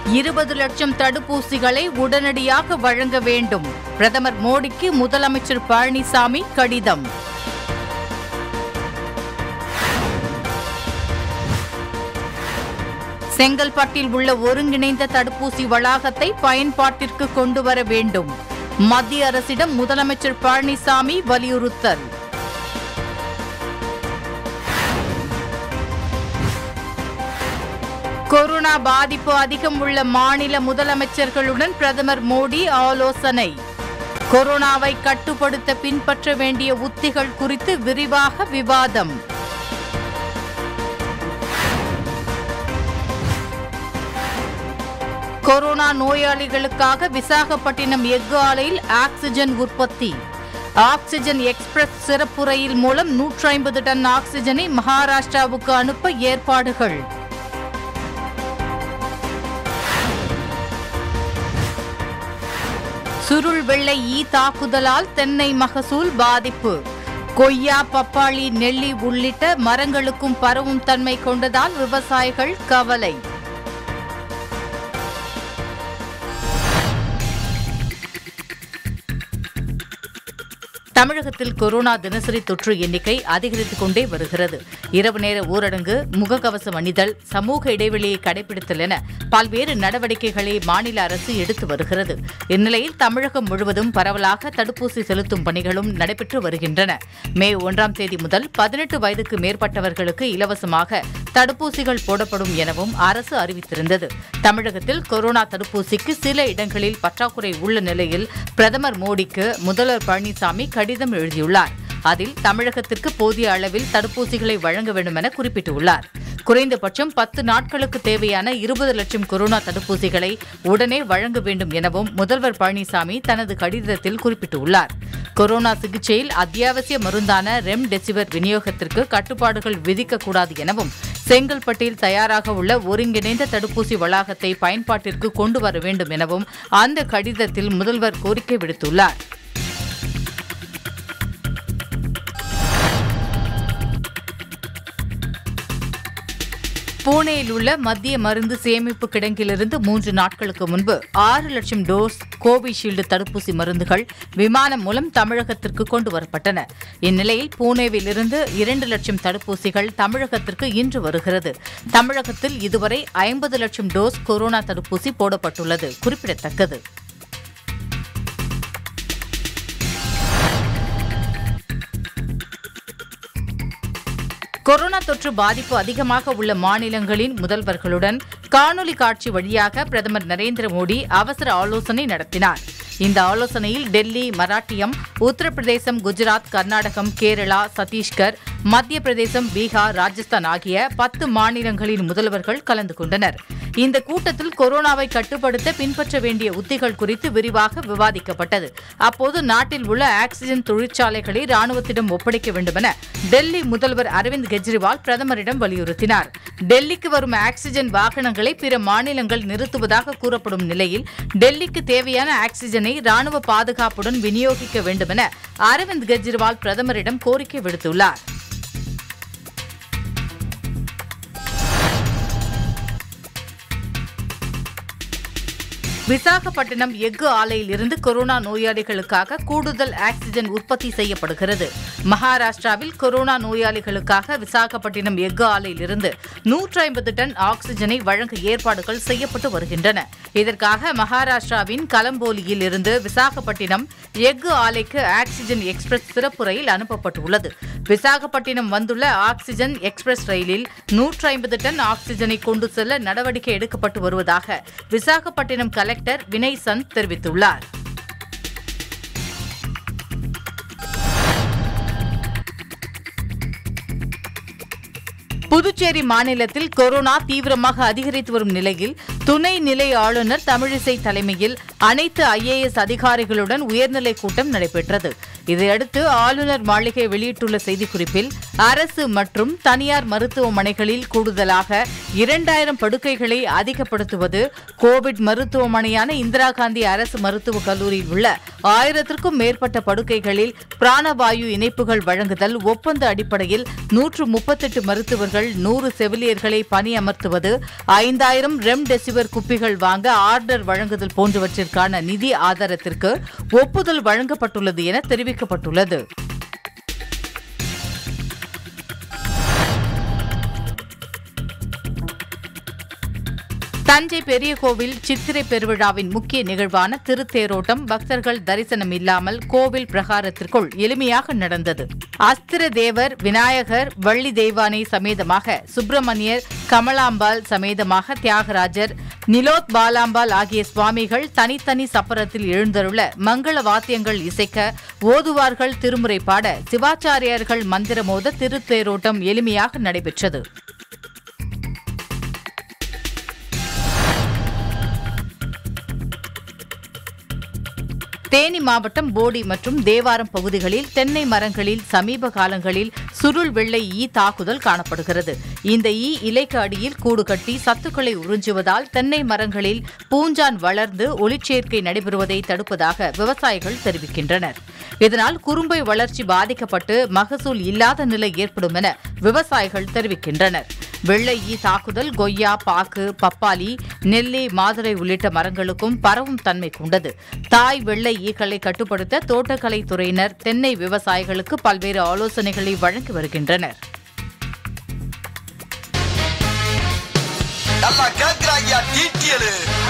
இருபது லட்சம் தடுப்பூசிகளை உடனடியாக வழங்க வேண்டும் பிரதமர் மோடிக்கு முதலமைச்சர் பழனிசாமி கடிதம் செங்கல்பட்டில் உள்ள ஒருங்கிணைந்த தடுப்பூசி வளாகத்தை பயன்பாட்டிற்கு கொண்டு வர வேண்டும் மத்திய அரசிடம் முதலமைச்சர் பழனிசாமி வலியுறுத்தல் கொரோனா பாதிப்பு அதிகம் உள்ள மாநில முதலமைச்சர்களுடன் பிரதமர் மோடி ஆலோசனை கொரோனாவை கட்டுப்படுத்த பின்பற்ற வேண்டிய உத்திகள் குறித்து விரிவாக விவாதம் கொரோனா நோயாளிகளுக்காக விசாகப்பட்டினம் எஃகு ஆலையில் ஆக்சிஜன் உற்பத்தி ஆக்சிஜன் எக்ஸ்பிரஸ் சிறப்பு ரயில் மூலம் நூற்றி ஐம்பது டன் ஆக்சிஜனை மகாராஷ்டிராவுக்கு அனுப்ப ஏற்பாடுகள் சுருள் வெள்ளை ஈ தாக்குதலால் தென்னை மகசூல் பாதிப்பு கொய்யா பப்பாளி நெல்லி உள்ளிட்ட மரங்களுக்கும் பரவும் தன்மை கொண்டதால் விவசாயிகள் கவலை தமிழகத்தில் கொரோனா தினசரி தொற்று எண்ணிக்கை அதிகரித்துக் கொண்டே வருகிறது இரவு நேர ஊரடங்கு முகக்கவசம் அணிதல் சமூக இடைவெளியை கடைபிடித்தல் என பல்வேறு நடவடிக்கைகளை மாநில அரசு எடுத்து வருகிறது இந்நிலையில் தமிழகம் முழுவதும் பரவலாக தடுப்பூசி செலுத்தும் பணிகளும் நடைபெற்று வருகின்றன மே ஒன்றாம் தேதி முதல் பதினெட்டு வயதுக்கு மேற்பட்டவர்களுக்கு இலவசமாக தடுப்பூசிகள் போடப்படும் எனவும் அரசு அறிவித்திருந்தது தமிழகத்தில் கொரோனா தடுப்பூசிக்கு சில இடங்களில் பற்றாக்குறை உள்ள நிலையில் பிரதமர் மோடிக்கு முதல்வர் பழனிசாமி கடிதம் எழுதியுள்ளார் அதில் தமிழகத்திற்கு போதிய அளவில் தடுப்பூசிகளை வழங்க வேண்டும் என குறிப்பிட்டுள்ளார் குறைந்தபட்சம் பத்து நாட்களுக்கு தேவையான இருபது லட்சம் கொரோனா தடுப்பூசிகளை உடனே வழங்க வேண்டும் எனவும் முதல்வர் பழனிசாமி தனது கடிதத்தில் குறிப்பிட்டுள்ளார் கொரோனா சிகிச்சையில் அத்தியாவசிய மருந்தான ரெம்டெசிவிர் விநியோகத்திற்கு கட்டுப்பாடுகள் விதிக்கக்கூடாது எனவும் செங்கல்பட்டில் தயாராக உள்ள ஒருங்கிணைந்த தடுப்பூசி வளாகத்தை பயன்பாட்டிற்கு கொண்டு வர வேண்டும் எனவும் அந்த கடிதத்தில் முதல்வர் கோரிக்கை விடுத்துள்ளார் பூனேயில் உள்ள மத்திய மருந்து சேமிப்பு கிடங்கிலிருந்து மூன்று நாட்களுக்கு முன்பு ஆறு லட்சம் டோஸ் கோவிஷீல்டு தடுப்பூசி மருந்துகள் விமானம் மூலம் தமிழகத்திற்கு கொண்டு வரப்பட்டன இந்நிலையில் பூனேவில் இருந்து இரண்டு லட்சம் தடுப்பூசிகள் தமிழகத்திற்கு இன்று வருகிறது தமிழகத்தில் இதுவரை ஐம்பது லட்சம் டோஸ் கொரோனா தடுப்பூசி போடப்பட்டுள்ளது குறிப்பிடத்தக்கது கொரோனா தொற்று பாதிப்பு அதிகமாக உள்ள மாநிலங்களின் முதல்வர்களுடன் காணொலி காட்சி வழியாக பிரதமர் நரேந்திர மோடி அவசர ஆலோசனை நடத்தினார் இந்த ஆலோசனையில் டெல்லி மராட்டியம் உத்தரப்பிரதேசம் குஜராத் கர்நாடகம் கேரளா சத்தீஸ்கர் மத்திய பிரதேசம் பீகார் ராஜஸ்தான் ஆகிய பத்து மாநிலங்களின் முதல்வர்கள் கலந்து கொண்டனர் இந்த கூட்டத்தில் கொரோனாவை கட்டுப்படுத்த பின்பற்ற வேண்டிய உத்திகள் குறித்து விரிவாக விவாதிக்கப்பட்டது அப்போது நாட்டில் உள்ள ஆக்சிஜன் தொழிற்சாலைகளை ராணுவத்திடம் ஒப்படைக்க வேண்டுமென டெல்லி முதல்வர் அரவிந்த் கெஜ்ரிவால் பிரதமரிடம் வலியுறுத்தினார் டெல்லிக்கு வரும் ஆக்சிஜன் வாகனங்களை பிற மாநிலங்கள் நிறுத்துவதாக கூறப்படும் நிலையில் டெல்லிக்கு தேவையான ஆக்சிஜனை ராணுவ பாதுகாப்புடன் விநியோகிக்க வேண்டுமென அரவிந்த் கெஜ்ரிவால் பிரதமரிடம் கோரிக்கை விடுத்துள்ளார் விசாகப்பட்டினம் எஃகு ஆலையில் இருந்து கொரோனா நோயாளிகளுக்காக கூடுதல் ஆக்சிஜன் உற்பத்தி செய்யப்படுகிறது மகாராஷ்டிராவில் கொரோனா நோயாளிகளுக்காக விசாகப்பட்டினம் எஃகு ஆலையில் இருந்து நூற்றி ஐம்பது டன் ஆக்சிஜனை வழங்க ஏற்பாடுகள் செய்யப்பட்டு வருகின்றன இதற்காக மகாராஷ்டிராவின் கலம்போலியில் இருந்து விசாகப்பட்டினம் எஃகு ஆலைக்கு ஆக்சிஜன் எக்ஸ்பிரஸ் சிறப்பு ரயில் அனுப்பப்பட்டுள்ளது விசாகப்பட்டினம் வந்துள்ள ஆக்சிஜன் எக்ஸ்பிரஸ் ரயிலில் நூற்றி ஐம்பது டன் ஆக்சிஜனை கொண்டு செல்ல நடவடிக்கை எடுக்கப்பட்டு வருவதாக விசாகப்பட்டினம் கலெக்டர் வினய் சந்த் தெரிவித்துள்ளார் புதுச்சேரி மாநிலத்தில் கொரோனா தீவிரமாக அதிகரித்து வரும் நிலையில் துணை நிலை ஆளுநர் தமிழிசை தலைமையில் அனைத்து ஐஏஎஸ் அதிகாரிகளுடன் உயர்நிலை கூட்டம் நடைபெற்றது இதையடுத்து ஆளுநர் மாளிகை வெளியிட்டுள்ள செய்திக்குறிப்பில் அரசு மற்றும் தனியார் மருத்துவமனைகளில் கூடுதலாக இரண்டாயிரம் படுக்கைகளை அதிகப்படுத்துவது கோவிட் மருத்துவமனையான இந்திரா காந்தி அரசு மருத்துவக் கல்லூரியில் உள்ள ஆயிரத்திற்கும் மேற்பட்ட படுக்கைகளில் பிராணவாயு இணைப்புகள் வழங்குதல் ஒப்பந்த அடிப்படையில் நூற்று முப்பத்தெட்டு மருத்துவர்கள் நூறு செவிலியர்களை பணியமர்த்துவது ஐந்தாயிரம் ரெம்டெசிவிர் குப்பிகள் வாங்க ஆர்டர் வழங்குதல் போன்றவற்றிற்கான நிதி ஆதாரத்திற்கு ஒப்புதல் வழங்கப்பட்டுள்ளது என தெரிவிக்கப்பட்டுள்ளது தஞ்சை பெரிய கோவில் சித்திரை பெருவிழாவின் முக்கிய நிகழ்வான திருத்தேரோட்டம் பக்தர்கள் தரிசனம் இல்லாமல் கோவில் பிரகாரத்திற்குள் எளிமையாக நடந்தது அஸ்திர தேவர் விநாயகர் வள்ளி தெய்வானை சமேதமாக சுப்பிரமணியர் கமலாம்பாள் சமேதமாக தியாகராஜர் நிலோத் பாலாம்பாள் ஆகிய சுவாமிகள் தனித்தனி சப்பரத்தில் எழுந்தருள மங்கள வாத்தியங்கள் இசைக்க ஓதுவார்கள் திருமுறை பாட சிவாச்சாரியார்கள் மந்திரமோத திருத்தேரோட்டம் எளிமையாக நடைபெற்றது தேனி மாவட்டம் போடி மற்றும் தேவாரம் பகுதிகளில் தென்னை மரங்களில் சமீப காலங்களில் சுருள் வெள்ளை ஈ தாக்குதல் காணப்படுகிறது இந்த ஈ இலைக்கு அடியில் கூடு கட்டி சத்துக்களை உறிஞ்சுவதால் தென்னை மரங்களில் பூஞ்சான் வளர்ந்து ஒளிச்சேர்க்கை நடைபெறுவதை தடுப்பதாக விவசாயிகள் தெரிவிக்கின்றனர் இதனால் குறும்பை வளர்ச்சி பாதிக்கப்பட்டு மகசூல் இல்லாத நிலை ஏற்படும் என விவசாயிகள் தெரிவிக்கின்றனர் வெள்ளை ஈ தாக்குதல் கொய்யா பாக்கு பப்பாளி நெல்லி மாதுளை உள்ளிட்ட மரங்களுக்கும் பரவும் தன்மை கொண்டது தாய் வெள்ளை ஈக்களை கட்டுப்படுத்த தோட்டக்கலை துறையினர் தென்னை விவசாயிகளுக்கு பல்வேறு ஆலோசனைகளை வழங்கி வருகின்றனர் நல்லா கேக்குறாங்கயா டீட்டியலு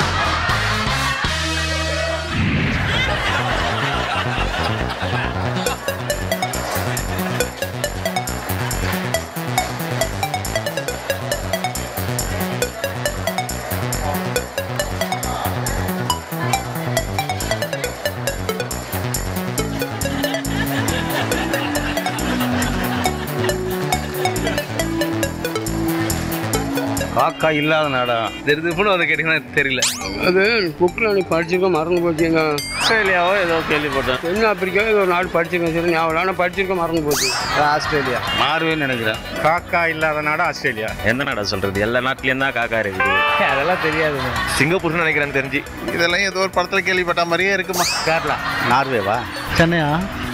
காக்கா இல்லாத நாடா திருப்புன்னு வந்து கேட்டிங்கன்னா தெரியல அது புக்கில் நீ படிச்சிருக்கோம் மறந்து போச்சுங்க ஆஸ்திரேலியாவோ ஏதோ கேள்விப்பட்டேன் தென் ஆப்பிரிக்காவே ஒரு நாடு படிச்சிருக்கேன் சரி ஞாபகம் ஆனால் படிச்சிருக்கோம் மறந்து போச்சு ஆஸ்திரேலியா நார்வேன்னு நினைக்கிறேன் காக்கா இல்லாத நாடு ஆஸ்திரேலியா எந்த நாடா சொல்றது எல்லா நாட்டிலயும் தான் காக்கா இருக்குது அதெல்லாம் தெரியாது சிங்கப்பூர்னு நினைக்கிறேன் தெரிஞ்சு இதெல்லாம் ஏதோ ஒரு படத்துல கேள்விப்பட்ட மாதிரியே இருக்குமா கேரளா நார்வேவா சென்னையா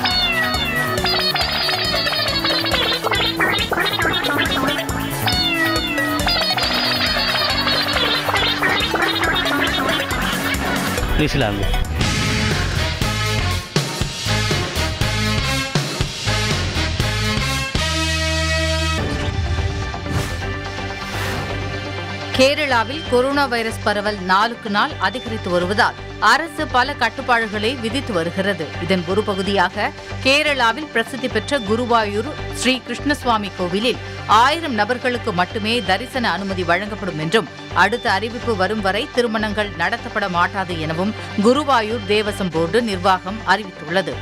நியூசிலாந்து கேரளாவில் கொரோனா வைரஸ் பரவல் நாளுக்கு நாள் அதிகரித்து வருவதால் அரசு பல கட்டுப்பாடுகளை விதித்து வருகிறது இதன் ஒரு பகுதியாக கேரளாவில் பிரசித்தி பெற்ற குருவாயூர் ஸ்ரீ கிருஷ்ணசுவாமி கோவிலில் ஆயிரம் நபர்களுக்கு மட்டுமே தரிசன அனுமதி வழங்கப்படும் என்றும் அடுத்த அறிவிப்பு வரும் வரை திருமணங்கள் நடத்தப்பட மாட்டாது எனவும் குருவாயூர் தேவசம் போர்டு நிர்வாகம் அறிவித்துள்ளது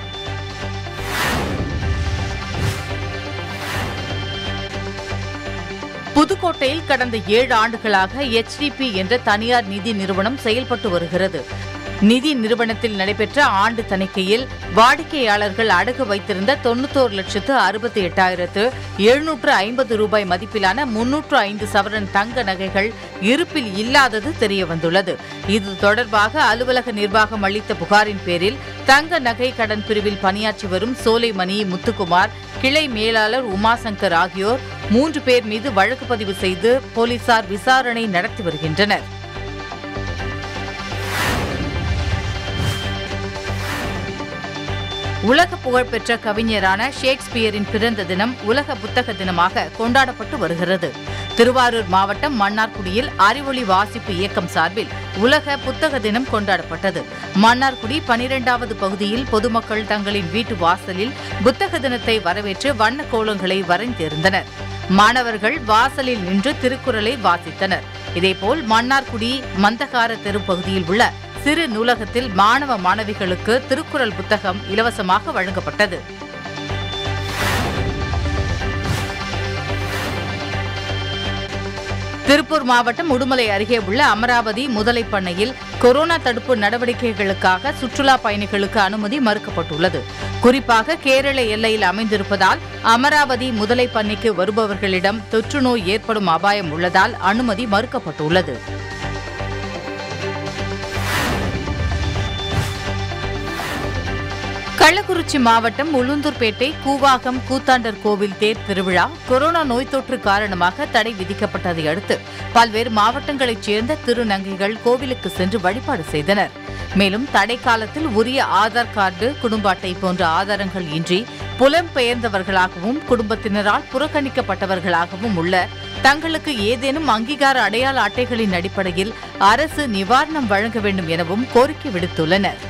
புதுக்கோட்டையில் கடந்த ஏழு ஆண்டுகளாக HDP என்ற தனியார் நிதி நிறுவனம் செயல்பட்டு வருகிறது நிதி நிறுவனத்தில் நடைபெற்ற ஆண்டு தணிக்கையில் வாடிக்கையாளர்கள் அடகு வைத்திருந்த தொண்ணூத்தோரு லட்சத்து அறுபத்தி எட்டாயிரத்து எழுநூற்று ஐம்பது ரூபாய் மதிப்பிலான முன்னூற்று ஐந்து சவரன் தங்க நகைகள் இருப்பில் இல்லாதது தெரியவந்துள்ளது இது தொடர்பாக அலுவலக நிர்வாகம் அளித்த புகாரின் பேரில் தங்க நகை கடன் பிரிவில் பணியாற்றி வரும் சோலைமணி முத்துக்குமார் கிளை மேலாளர் உமாசங்கர் ஆகியோர் மூன்று பேர் மீது வழக்கு பதிவு செய்து போலீசார் விசாரணை நடத்தி வருகின்றனர் உலக புகழ்பெற்ற கவிஞரான ஷேக்ஸ்பியரின் பிறந்த தினம் உலக புத்தக தினமாக கொண்டாடப்பட்டு வருகிறது திருவாரூர் மாவட்டம் மன்னார்குடியில் அறிவொளி வாசிப்பு இயக்கம் சார்பில் உலக புத்தக தினம் கொண்டாடப்பட்டது மன்னார்குடி பனிரெண்டாவது பகுதியில் பொதுமக்கள் தங்களின் வீட்டு வாசலில் புத்தக தினத்தை வரவேற்று வண்ண கோலங்களை வரைந்திருந்தனர் மாணவர்கள் வாசலில் நின்று திருக்குறளை வாசித்தனர் இதேபோல் மன்னார்குடி மந்தகார தெரு பகுதியில் உள்ள சிறு நூலகத்தில் மாணவ மாணவிகளுக்கு திருக்குறள் புத்தகம் இலவசமாக வழங்கப்பட்டது திருப்பூர் மாவட்டம் உடுமலை அருகே உள்ள அமராவதி முதலை பண்ணையில் கொரோனா தடுப்பு நடவடிக்கைகளுக்காக சுற்றுலா பயணிகளுக்கு அனுமதி மறுக்கப்பட்டுள்ளது குறிப்பாக கேரள எல்லையில் அமைந்திருப்பதால் அமராவதி முதலை பண்ணைக்கு வருபவர்களிடம் தொற்று நோய் ஏற்படும் அபாயம் உள்ளதால் அனுமதி மறுக்கப்பட்டுள்ளது கள்ளக்குறிச்சி மாவட்டம் உளுந்தூர்பேட்டை கூவாகம் கூத்தாண்டர் கோவில் தேர் திருவிழா கொரோனா நோய் தொற்று காரணமாக தடை விதிக்கப்பட்டதை அடுத்து பல்வேறு மாவட்டங்களைச் சேர்ந்த திருநங்கைகள் கோவிலுக்கு சென்று வழிபாடு செய்தனர் மேலும் தடை காலத்தில் உரிய ஆதார் கார்டு குடும்ப அட்டை போன்ற ஆதாரங்கள் இன்றி புலம்பெயர்ந்தவர்களாகவும் குடும்பத்தினரால் புறக்கணிக்கப்பட்டவர்களாகவும் உள்ள தங்களுக்கு ஏதேனும் அங்கீகார அடையாள அட்டைகளின் அடிப்படையில் அரசு நிவாரணம் வழங்க வேண்டும் எனவும் கோரிக்கை விடுத்துள்ளனர்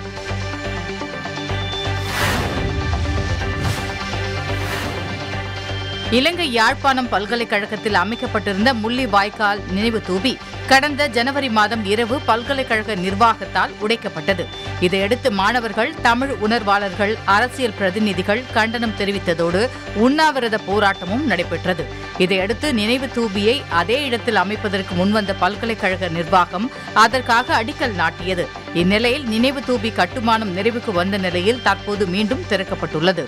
இலங்கை யாழ்ப்பாணம் பல்கலைக்கழகத்தில் அமைக்கப்பட்டிருந்த முள்ளி வாய்க்கால் நினைவு தூபி கடந்த ஜனவரி மாதம் இரவு பல்கலைக்கழக நிர்வாகத்தால் உடைக்கப்பட்டது இதையடுத்து மாணவர்கள் தமிழ் உணர்வாளர்கள் அரசியல் பிரதிநிதிகள் கண்டனம் தெரிவித்ததோடு உண்ணாவிரத போராட்டமும் நடைபெற்றது இதையடுத்து நினைவு தூபியை அதே இடத்தில் அமைப்பதற்கு முன்வந்த பல்கலைக்கழக நிர்வாகம் அதற்காக அடிக்கல் நாட்டியது இந்நிலையில் நினைவு தூபி கட்டுமானம் நிறைவுக்கு வந்த நிலையில் தற்போது மீண்டும் திறக்கப்பட்டுள்ளது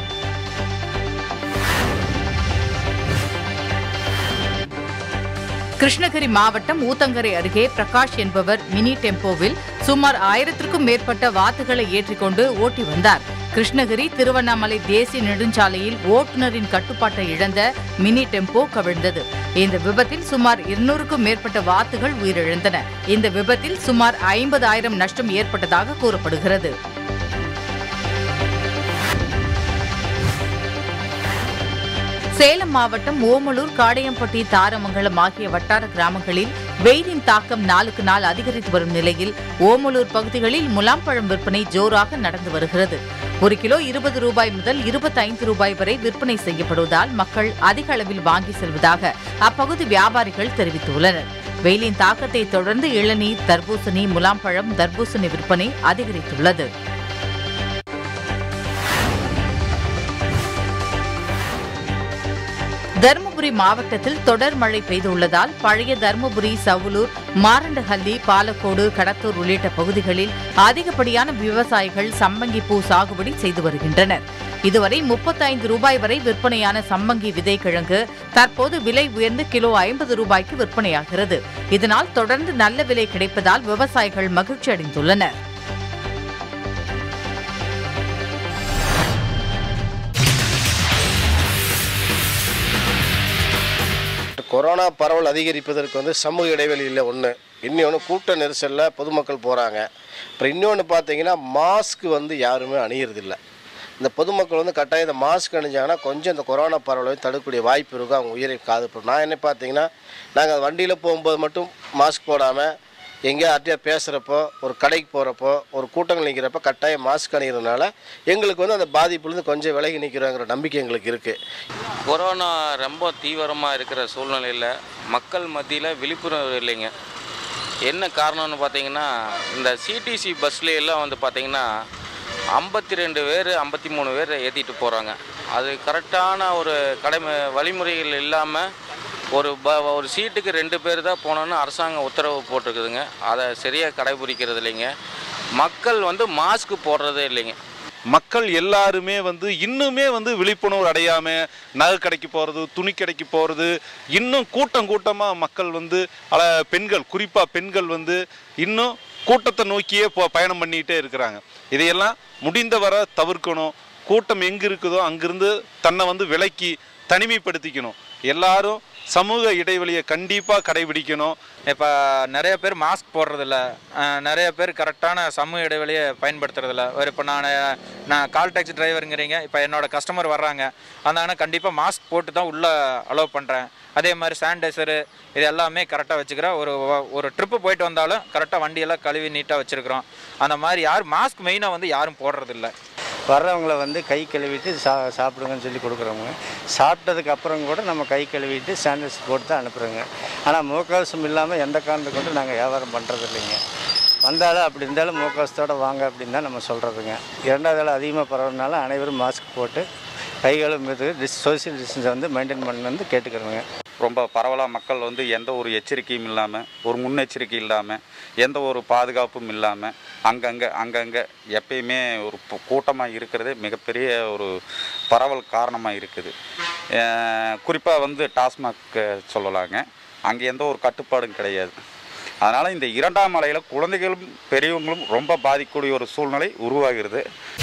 கிருஷ்ணகிரி மாவட்டம் ஊத்தங்கரை அருகே பிரகாஷ் என்பவர் மினி டெம்போவில் சுமார் ஆயிரத்திற்கும் மேற்பட்ட வாத்துகளை ஏற்றிக்கொண்டு ஓட்டி வந்தார் கிருஷ்ணகிரி திருவண்ணாமலை தேசிய நெடுஞ்சாலையில் ஓட்டுநரின் கட்டுப்பாட்டை இழந்த மினி டெம்போ கவிழ்ந்தது இந்த விபத்தில் சுமார் இருநூறுக்கும் மேற்பட்ட வாத்துகள் உயிரிழந்தன இந்த விபத்தில் சுமார் ஐம்பதாயிரம் நஷ்டம் ஏற்பட்டதாக கூறப்படுகிறது சேலம் மாவட்டம் ஓமலூர் காடையம்பட்டி தாரமங்கலம் ஆகிய வட்டார கிராமங்களில் வெயிலின் தாக்கம் நாளுக்கு நாள் அதிகரித்து வரும் நிலையில் ஓமலூர் பகுதிகளில் முலாம்பழம் விற்பனை ஜோராக நடந்து வருகிறது ஒரு கிலோ இருபது ரூபாய் முதல் இருபத்தைந்து ரூபாய் வரை விற்பனை செய்யப்படுவதால் மக்கள் அதிக அளவில் வாங்கி செல்வதாக அப்பகுதி வியாபாரிகள் தெரிவித்துள்ளனர் வெயிலின் தாக்கத்தை தொடர்ந்து இளநீர் தர்பூசணி முலாம்பழம் தர்பூசணி விற்பனை அதிகரித்துள்ளது தருமபுரி மாவட்டத்தில் தொடர் மழை பெய்துள்ளதால் பழைய தருமபுரி சவுலூர் மாரண்டஹள்ளி பாலக்கோடு கடத்தூர் உள்ளிட்ட பகுதிகளில் அதிகப்படியான விவசாயிகள் சம்பங்கி பூ சாகுபடி செய்து வருகின்றனர் இதுவரை முப்பத்தைந்து ரூபாய் வரை விற்பனையான சம்பங்கி விதைக்கிழங்கு தற்போது விலை உயர்ந்து கிலோ ஐம்பது ரூபாய்க்கு விற்பனையாகிறது இதனால் தொடர்ந்து நல்ல விலை கிடைப்பதால் விவசாயிகள் மகிழ்ச்சி அடைந்துள்ளனர் கொரோனா பரவல் அதிகரிப்பதற்கு வந்து சமூக இடைவெளியில் ஒன்று இன்னொன்று கூட்ட நெரிசலில் பொதுமக்கள் போகிறாங்க அப்புறம் இன்னொன்று பார்த்தீங்கன்னா மாஸ்க் வந்து யாருமே அணியறதில்ல இந்த பொதுமக்கள் வந்து கட்டாயம் இந்த மாஸ்க் அணிஞ்சாங்கன்னா கொஞ்சம் இந்த கொரோனா பரவலை தடுக்கக்கூடிய வாய்ப்பு இருக்கும் அவங்க உயிரை காதுப்படும் நான் என்ன பார்த்தீங்கன்னா நாங்கள் வண்டியில் போகும்போது மட்டும் மாஸ்க் போடாமல் எங்கேயா யார்ட்டையா பேசுகிறப்போ ஒரு கடைக்கு போகிறப்போ ஒரு கூட்டங்கள் நிற்கிறப்ப கட்டாயம் மாஸ்க் அணிகிறதுனால எங்களுக்கு வந்து அந்த பாதிப்புலேருந்து கொஞ்சம் விலகி நிற்கிறோங்கிற நம்பிக்கை எங்களுக்கு இருக்குது கொரோனா ரொம்ப தீவிரமாக இருக்கிற சூழ்நிலையில் மக்கள் மத்தியில் விழிப்புணர்வு இல்லைங்க என்ன காரணம்னு பார்த்தீங்கன்னா இந்த சிடிசி பஸ்ல எல்லாம் வந்து பார்த்தீங்கன்னா ஐம்பத்தி ரெண்டு பேர் ஐம்பத்தி மூணு பேர் ஏற்றிட்டு போகிறாங்க அது கரெக்டான ஒரு கடமை வழிமுறைகள் இல்லாமல் ஒரு ப ஒரு சீட்டுக்கு ரெண்டு பேர் தான் போனோன்னு அரசாங்கம் உத்தரவு போட்டிருக்குதுங்க அதை சரியாக கடைபிடிக்கிறது இல்லைங்க மக்கள் வந்து மாஸ்க் போடுறதே இல்லைங்க மக்கள் எல்லாருமே வந்து இன்னுமே வந்து விழிப்புணர்வு அடையாம நகை கடைக்கு போகிறது துணி கடைக்கு போகிறது இன்னும் கூட்டம் கூட்டமாக மக்கள் வந்து அல பெண்கள் குறிப்பாக பெண்கள் வந்து இன்னும் கூட்டத்தை நோக்கியே போ பயணம் பண்ணிக்கிட்டே இருக்கிறாங்க இதையெல்லாம் முடிந்தவரை தவிர்க்கணும் கூட்டம் எங்கே இருக்குதோ அங்கிருந்து தன்னை வந்து விலக்கி தனிமைப்படுத்திக்கணும் எல்லாரும் சமூக இடைவெளியை கண்டிப்பாக கடைபிடிக்கணும் இப்போ நிறைய பேர் மாஸ்க் போடுறதில்ல அஹ் நிறைய பேர் கரெக்டான சமூக இடைவெளியை பயன்படுத்துறதில்ல ஒரு இப்போ நான் நான் கால் டாக்ஸி டிரைவருங்கிறீங்க இப்போ என்னோட கஸ்டமர் வர்றாங்க அதனால கண்டிப்பாக மாஸ்க் போட்டு தான் உள்ளே அலோவ் பண்ணுறேன் அதே மாதிரி சானிடைசரு இது எல்லாமே கரெக்டாக வச்சுக்கிறேன் ஒரு வ- ஒரு ட்ரிப்பு போயிட்டு வந்தாலும் கரெக்டாக வண்டியெல்லாம் கழுவி நீட்டாக வச்சுருக்கிறோம் அந்த மாதிரி யார் மாஸ்க் மெயினாக வந்து யாரும் போடுறதில்ல வர்றவங்கள வந்து கை கழுவிட்டு சா சாப்பிடுங்கன்னு சொல்லி கொடுக்குறோங்க சாப்பிட்டதுக்கு அப்புறம் கூட நம்ம கை கழுவிட்டு சானிடைசர் போட்டு தான் அனுப்புகிறோங்க ஆனால் முகக்கவசம் இல்லாமல் எந்த காரணத்தை கொண்டு நாங்கள் வியாபாரம் பண்ணுறது இல்லைங்க வந்தாலும் அப்படி இருந்தாலும் முகக்கவசத்தோடு வாங்க அப்படின்னு தான் நம்ம சொல்கிறதுங்க இரண்டாவது வேலை அதிகமாக பரவுறதுனால அனைவரும் மாஸ்க் போட்டு கை கழுவுறதுக்கு டிஸ் சோசியல் டிஸ்டன்ஸை வந்து மெயின்டைன் பண்ணு வந்து கேட்டுக்கிறோங்க ரொம்ப பரவலாக மக்கள் வந்து எந்த ஒரு எச்சரிக்கையும் இல்லாமல் ஒரு முன்னெச்சரிக்கை இல்லாமல் எந்த ஒரு பாதுகாப்பும் இல்லாமல் அங்கங்கே அங்கங்கே எப்பயுமே ஒரு கூட்டமாக இருக்கிறதே மிகப்பெரிய ஒரு பரவல் காரணமாக இருக்குது குறிப்பாக வந்து டாஸ்மாக் சொல்லலாங்க அங்கே எந்த ஒரு கட்டுப்பாடும் கிடையாது அதனால் இந்த இரண்டாம் அலையில் குழந்தைகளும் பெரியவங்களும் ரொம்ப பாதிக்கக்கூடிய ஒரு சூழ்நிலை உருவாகிறது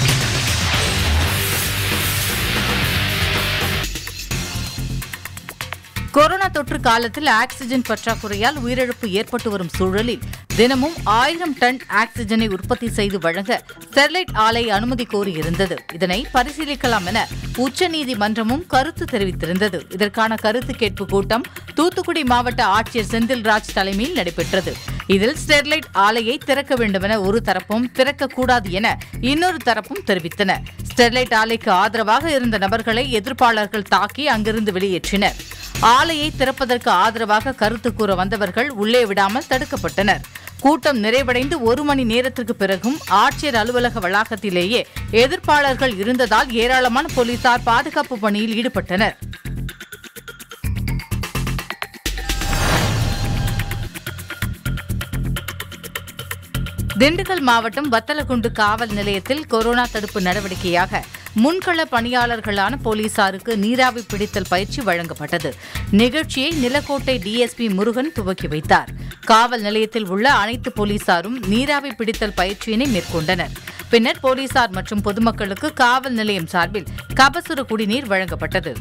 கொரோனா தொற்று காலத்தில் ஆக்ஸிஜன் பற்றாக்குறையால் உயிரிழப்பு ஏற்பட்டு வரும் சூழலில் தினமும் ஆயிரம் டன் ஆக்ஸிஜனை உற்பத்தி செய்து வழங்க ஸ்டெர்லைட் ஆலை அனுமதி கோரியிருந்தது இதனை பரிசீலிக்கலாம் என உச்சநீதிமன்றமும் கருத்து தெரிவித்திருந்தது இதற்கான கருத்து கேட்பு கூட்டம் தூத்துக்குடி மாவட்ட ஆட்சியர் செந்தில்ராஜ் தலைமையில் நடைபெற்றது இதில் ஸ்டெர்லைட் ஆலையை திறக்க வேண்டுமென ஒரு தரப்பும் திறக்கக்கூடாது என இன்னொரு தரப்பும் தெரிவித்தன ஸ்டெர்லைட் ஆலைக்கு ஆதரவாக இருந்த நபர்களை எதிர்ப்பாளர்கள் தாக்கி அங்கிருந்து வெளியேற்றினர் ஆலையை திறப்பதற்கு ஆதரவாக கருத்து கூற வந்தவர்கள் உள்ளே விடாமல் தடுக்கப்பட்டனர் கூட்டம் நிறைவடைந்து ஒரு மணி நேரத்திற்கு பிறகும் ஆட்சியர் அலுவலக வளாகத்திலேயே எதிர்ப்பாளர்கள் இருந்ததால் ஏராளமான போலீசார் பாதுகாப்பு பணியில் ஈடுபட்டனர் திண்டுக்கல் மாவட்டம் வத்தலகுண்டு காவல் நிலையத்தில் கொரோனா தடுப்பு நடவடிக்கையாக முன்கள பணியாளர்களான போலீசாருக்கு நீராவி பிடித்தல் பயிற்சி வழங்கப்பட்டது நிகழ்ச்சியை நிலக்கோட்டை டிஎஸ்பி முருகன் துவக்கி வைத்தார் காவல் நிலையத்தில் உள்ள அனைத்து போலீசாரும் நீராவி பிடித்தல் பயிற்சியினை மேற்கொண்டனர் பின்னர் போலீசார் மற்றும் பொதுமக்களுக்கு காவல் நிலையம் சார்பில் கபசுர குடிநீர் வழங்கப்பட்டது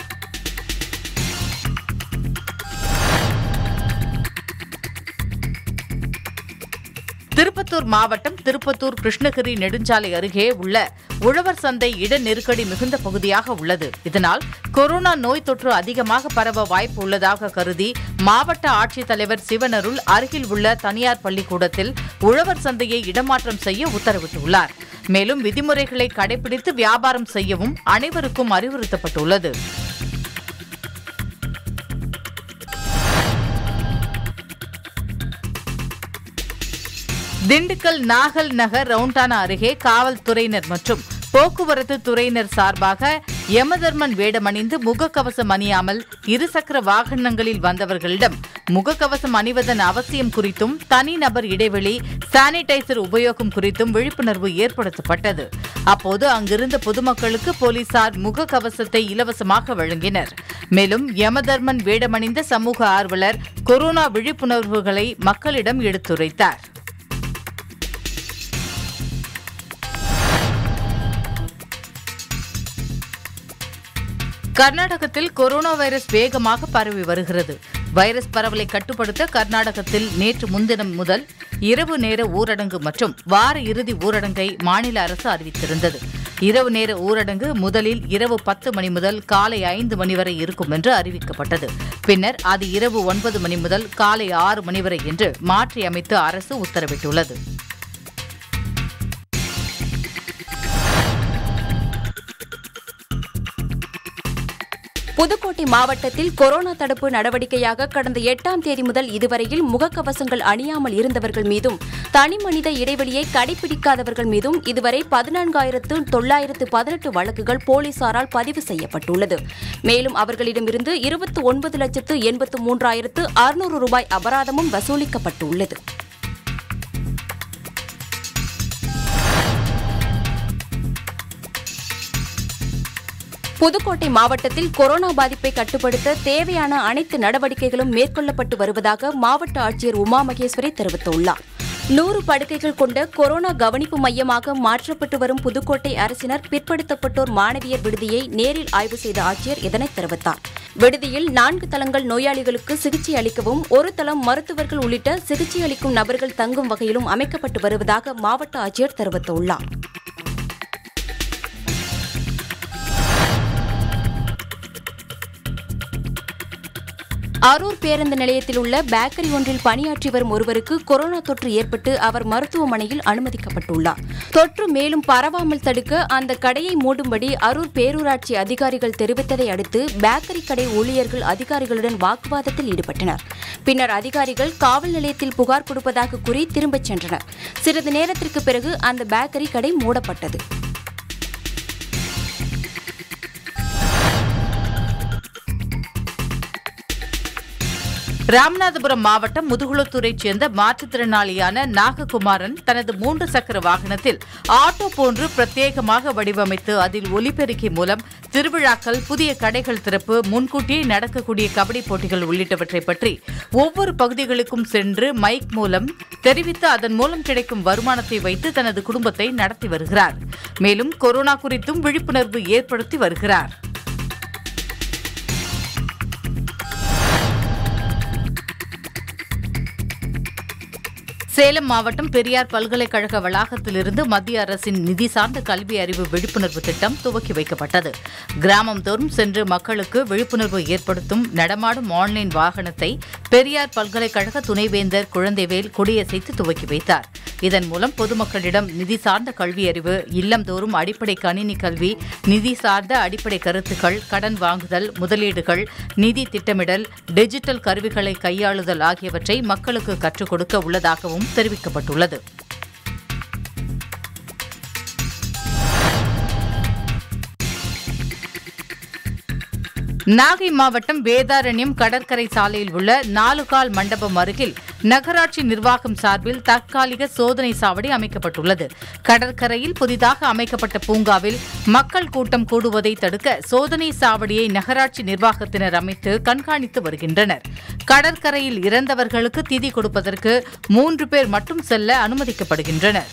திருப்பத்தூர் மாவட்டம் திருப்பத்தூர் கிருஷ்ணகிரி நெடுஞ்சாலை அருகே உள்ள உழவர் சந்தை இட நெருக்கடி மிகுந்த பகுதியாக உள்ளது இதனால் கொரோனா நோய் தொற்று அதிகமாக பரவ வாய்ப்பு உள்ளதாக கருதி மாவட்ட ஆட்சித்தலைவர் சிவனருள் அருகில் உள்ள தனியார் பள்ளிக்கூடத்தில் உழவர் சந்தையை இடமாற்றம் செய்ய உத்தரவிட்டுள்ளார் மேலும் விதிமுறைகளை கடைபிடித்து வியாபாரம் செய்யவும் அனைவருக்கும் அறிவுறுத்தப்பட்டுள்ளது திண்டுக்கல் நாகல் நகர் ரவுண்டானா அருகே காவல்துறையினர் மற்றும் போக்குவரத்து துறையினர் சார்பாக யமதர்மன் வேடமணிந்து முகக்கவசம் அணியாமல் இருசக்கர வாகனங்களில் வந்தவர்களிடம் முகக்கவசம் அணிவதன் அவசியம் குறித்தும் தனிநபர் இடைவெளி சானிடைசர் உபயோகம் குறித்தும் விழிப்புணர்வு ஏற்படுத்தப்பட்டது அப்போது அங்கிருந்த பொதுமக்களுக்கு போலீசார் முகக்கவசத்தை இலவசமாக வழங்கினர் மேலும் யமதர்மன் வேடமணிந்த சமூக ஆர்வலர் கொரோனா விழிப்புணர்வுகளை மக்களிடம் எடுத்துரைத்தார் கர்நாடகத்தில் கொரோனா வைரஸ் வேகமாக பரவி வருகிறது வைரஸ் பரவலை கட்டுப்படுத்த கர்நாடகத்தில் நேற்று முன்தினம் முதல் இரவு நேர ஊரடங்கு மற்றும் வார இறுதி ஊரடங்கை மாநில அரசு அறிவித்திருந்தது இரவு நேர ஊரடங்கு முதலில் இரவு பத்து மணி முதல் காலை ஐந்து மணி வரை இருக்கும் என்று அறிவிக்கப்பட்டது பின்னர் அது இரவு ஒன்பது மணி முதல் காலை ஆறு மணி வரை என்று மாற்றியமைத்து அரசு உத்தரவிட்டுள்ளது புதுக்கோட்டை மாவட்டத்தில் கொரோனா தடுப்பு நடவடிக்கையாக கடந்த எட்டாம் தேதி முதல் இதுவரையில் முகக்கவசங்கள் அணியாமல் இருந்தவர்கள் மீதும் தனிமனித இடைவெளியை கடைபிடிக்காதவர்கள் மீதும் இதுவரை பதினான்காயிரத்து தொள்ளாயிரத்து பதினெட்டு வழக்குகள் போலீசாரால் பதிவு செய்யப்பட்டுள்ளது மேலும் அவர்களிடமிருந்து இருபத்தி ஒன்பது லட்சத்து எண்பத்து மூன்றாயிரத்து அறுநூறு ரூபாய் அபராதமும் வசூலிக்கப்பட்டுள்ளது புதுக்கோட்டை மாவட்டத்தில் கொரோனா பாதிப்பை கட்டுப்படுத்த தேவையான அனைத்து நடவடிக்கைகளும் மேற்கொள்ளப்பட்டு வருவதாக மாவட்ட ஆட்சியர் உமா மகேஸ்வரி தெரிவித்துள்ளார் நூறு படுக்கைகள் கொண்ட கொரோனா கவனிப்பு மையமாக மாற்றப்பட்டு வரும் புதுக்கோட்டை அரசினர் பிற்படுத்தப்பட்டோர் மாணவியர் விடுதியை நேரில் ஆய்வு செய்த ஆட்சியர் இதனை தெரிவித்தார் விடுதியில் நான்கு தளங்கள் நோயாளிகளுக்கு சிகிச்சை அளிக்கவும் ஒரு தளம் மருத்துவர்கள் உள்ளிட்ட சிகிச்சை அளிக்கும் நபர்கள் தங்கும் வகையிலும் அமைக்கப்பட்டு வருவதாக மாவட்ட ஆட்சியர் தெரிவித்துள்ளார் அரூர் பேருந்து நிலையத்தில் உள்ள பேக்கரி ஒன்றில் பணியாற்றி வரும் ஒருவருக்கு கொரோனா தொற்று ஏற்பட்டு அவர் மருத்துவமனையில் அனுமதிக்கப்பட்டுள்ளார் தொற்று மேலும் பரவாமல் தடுக்க அந்த கடையை மூடும்படி அரூர் பேரூராட்சி அதிகாரிகள் தெரிவித்ததை அடுத்து பேக்கரி கடை ஊழியர்கள் அதிகாரிகளுடன் வாக்குவாதத்தில் ஈடுபட்டனர் பின்னர் அதிகாரிகள் காவல் நிலையத்தில் புகார் கொடுப்பதாக கூறி திரும்பச் சென்றனர் சிறிது நேரத்திற்கு பிறகு அந்த பேக்கரி கடை மூடப்பட்டது ராமநாதபுரம் மாவட்டம் முதுகுளத்தூரைச் சேர்ந்த மாற்றுத்திறனாளியான நாககுமாரன் தனது மூன்று சக்கர வாகனத்தில் ஆட்டோ போன்று பிரத்யேகமாக வடிவமைத்து அதில் ஒலிபெருக்கி மூலம் திருவிழாக்கள் புதிய கடைகள் திறப்பு முன்கூட்டியே நடக்கக்கூடிய கபடி போட்டிகள் உள்ளிட்டவற்றை பற்றி ஒவ்வொரு பகுதிகளுக்கும் சென்று மைக் மூலம் தெரிவித்து அதன் மூலம் கிடைக்கும் வருமானத்தை வைத்து தனது குடும்பத்தை நடத்தி வருகிறார் மேலும் கொரோனா குறித்தும் விழிப்புணர்வு ஏற்படுத்தி வருகிறார் சேலம் மாவட்டம் பெரியார் பல்கலைக்கழக வளாகத்திலிருந்து மத்திய அரசின் நிதி சார்ந்த கல்வி அறிவு விழிப்புணர்வு திட்டம் துவக்கி வைக்கப்பட்டது கிராமம் தோறும் சென்று மக்களுக்கு விழிப்புணர்வு ஏற்படுத்தும் நடமாடும் ஆன்லைன் வாகனத்தை பெரியார் பல்கலைக்கழக துணைவேந்தர் குழந்தைவேல் கொடியசைத்து துவக்கி வைத்தார் இதன் மூலம் பொதுமக்களிடம் நிதி சார்ந்த கல்வி அறிவு இல்லந்தோறும் அடிப்படை கணினி கல்வி நிதி சார்ந்த அடிப்படை கருத்துக்கள் கடன் வாங்குதல் முதலீடுகள் நிதி திட்டமிடல் டிஜிட்டல் கருவிகளை கையாளுதல் ஆகியவற்றை மக்களுக்கு கற்றுக் கொடுக்க உள்ளதாகவும் தெரிவிக்கப்பட்டுள்ளது நாகை மாவட்டம் வேதாரண்யம் கடற்கரை சாலையில் உள்ள நாலுகால் மண்டபம் அருகில் நகராட்சி நிர்வாகம் சார்பில் தற்காலிக சோதனை சாவடி அமைக்கப்பட்டுள்ளது கடற்கரையில் புதிதாக அமைக்கப்பட்ட பூங்காவில் மக்கள் கூட்டம் கூடுவதை தடுக்க சோதனை சாவடியை நகராட்சி நிர்வாகத்தினர் அமைத்து கண்காணித்து வருகின்றனர் கடற்கரையில் இறந்தவர்களுக்கு திதி கொடுப்பதற்கு மூன்று பேர் மட்டும் செல்ல அனுமதிக்கப்படுகின்றனர்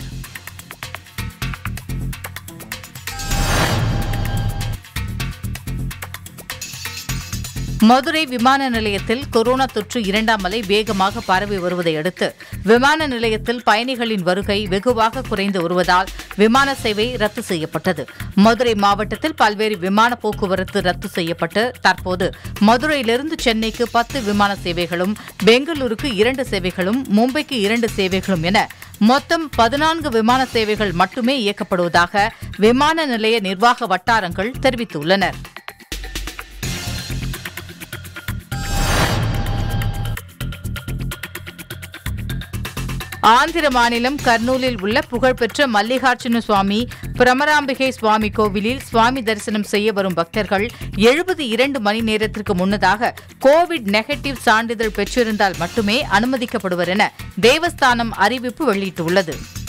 மதுரை விமான நிலையத்தில் கொரோனா தொற்று இரண்டாம் அலை வேகமாக பரவி வருவதை அடுத்து விமான நிலையத்தில் பயணிகளின் வருகை வெகுவாக குறைந்து வருவதால் விமான சேவை ரத்து செய்யப்பட்டது மதுரை மாவட்டத்தில் பல்வேறு விமான போக்குவரத்து ரத்து செய்யப்பட்டு தற்போது மதுரையிலிருந்து சென்னைக்கு பத்து விமான சேவைகளும் பெங்களூருக்கு இரண்டு சேவைகளும் மும்பைக்கு இரண்டு சேவைகளும் என மொத்தம் பதினான்கு விமான சேவைகள் மட்டுமே இயக்கப்படுவதாக விமான நிலைய நிர்வாக வட்டாரங்கள் தெரிவித்துள்ளனர் ஆந்திர மாநிலம் கர்னூலில் உள்ள புகழ்பெற்ற மல்லிகார்ஜுன சுவாமி பிரமராம்பிகை சுவாமி கோவிலில் சுவாமி தரிசனம் செய்ய வரும் பக்தர்கள் எழுபது இரண்டு மணி நேரத்திற்கு முன்னதாக கோவிட் நெகட்டிவ் சான்றிதழ் பெற்றிருந்தால் மட்டுமே அனுமதிக்கப்படுவர் என தேவஸ்தானம் அறிவிப்பு வெளியிட்டுள்ளது